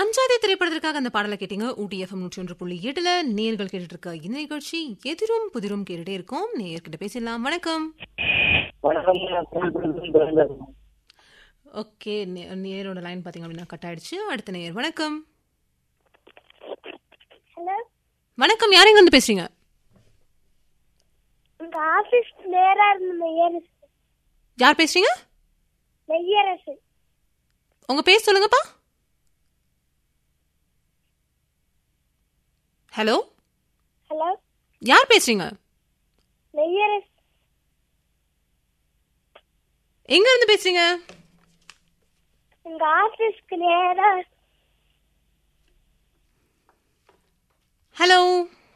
மஞ்சாதி திரைப்படத்திற்காக அந்த பாடலை கேட்டீங்க ஊட்டி எஃப்எம் நூற்றி ஒன்று புள்ளி எட்டுல நேர்கள் கேட்டுட்டு இருக்க இந்த நிகழ்ச்சி எதிரும் புதிரும் கேட்டுட்டே இருக்கும் நேயர்கிட்ட பேசிடலாம் வணக்கம் வணக்கம் நான் கோயம்புத்தூர்ல இருந்து பேசுறேன். ஓகே நேரோட லைன் பாத்தீங்க அப்படின்னா கட் ஆயிடுச்சு அடுத்த நேயர் வணக்கம் ஹலோ வணக்கம் யார் எங்க இருந்து பேசுறீங்க உங்க ஆபீஸ் நேரா இருந்த மெய்யரசு யார் பேசுறீங்க மெய்யரசு உங்க பேர் சொல்லுங்கப்பா ஹலோ ஹலோ யார் பேசுறீங்க மெய்யரசு எங்க இருந்து பேசுறீங்க உங்க ஆபீஸ்க்கு நேரா ஹலோ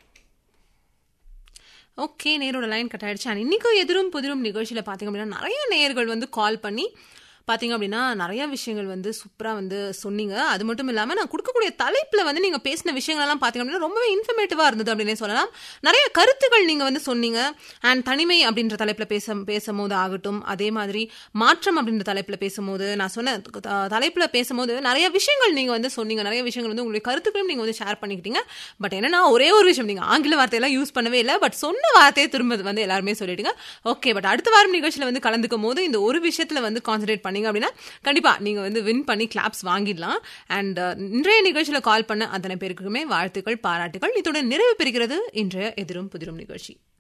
ஓகே நேரோட லைன் கட் ஆயிடுச்சு அண்ட் இன்னைக்கும் எதிரும் புதிரும் நிகழ்ச்சியில் பார்த்தீங்க அப்படின்னா நிறைய நேயர்கள் வந்து கால் பண்ணி பார்த்தீங்க அப்படின்னா நிறைய விஷயங்கள் வந்து சூப்பராக வந்து சொன்னீங்க அது மட்டும் இல்லாமல் நான் கொடுக்கக்கூடிய தலைப்பில் வந்து நீங்கள் பேசின விஷயங்களெல்லாம் பார்த்தீங்க அப்படின்னா ரொம்பவே இன்ஃபர்மேட்டிவாக இருந்தது அப்படின்னே சொல்லலாம் நிறைய கருத்துக்கள் நீங்கள் வந்து சொன்னீங்க அண்ட் தனிமை அப்படின்ற தலைப்பில் பேச பேசும்போது ஆகட்டும் அதே மாதிரி மாற்றம் அப்படின்ற தலைப்பில் பேசும்போது நான் சொன்ன த- தலைப்பில் பேசும்போது நிறைய விஷயங்கள் நீங்கள் வந்து சொன்னீங்க நிறைய விஷயங்கள் வந்து உங்களுடைய கருத்துக்களையும் நீங்கள் வந்து ஷேர் பண்ணிக்கிட்டீங்க பட் என்னன்னா ஒரே ஒரு விஷயம் நீங்கள் ஆங்கில வார்த்தையெல்லாம் யூஸ் பண்ணவே இல்லை பட் சொன்ன வார்த்தையை திரும்ப வந்து எல்லாருமே சொல்லிட்டீங்க ஓகே பட் அடுத்த வாரம் நிகழ்ச்சியில் வந்து கலந்துக்கும் போது இந்த ஒரு விஷயத்தில் வந்து கான்சென்ட்ரேட் பண்ணீங்க அப்படின்னா கண்டிப்பாக நீங்கள் வந்து வின் பண்ணி கிளாப்ஸ் வாங்கிடலாம் அண்ட் இன்றைய நிகழ்ச்சியில் கால் பண்ண அத்தனை பேருக்குமே வாழ்த்துக்கள் பாராட்டுகள் இத்துடன் நிறைவு பெறுகிறது இன்றைய எதிரும் புதிரும் நிகழ்ச்சி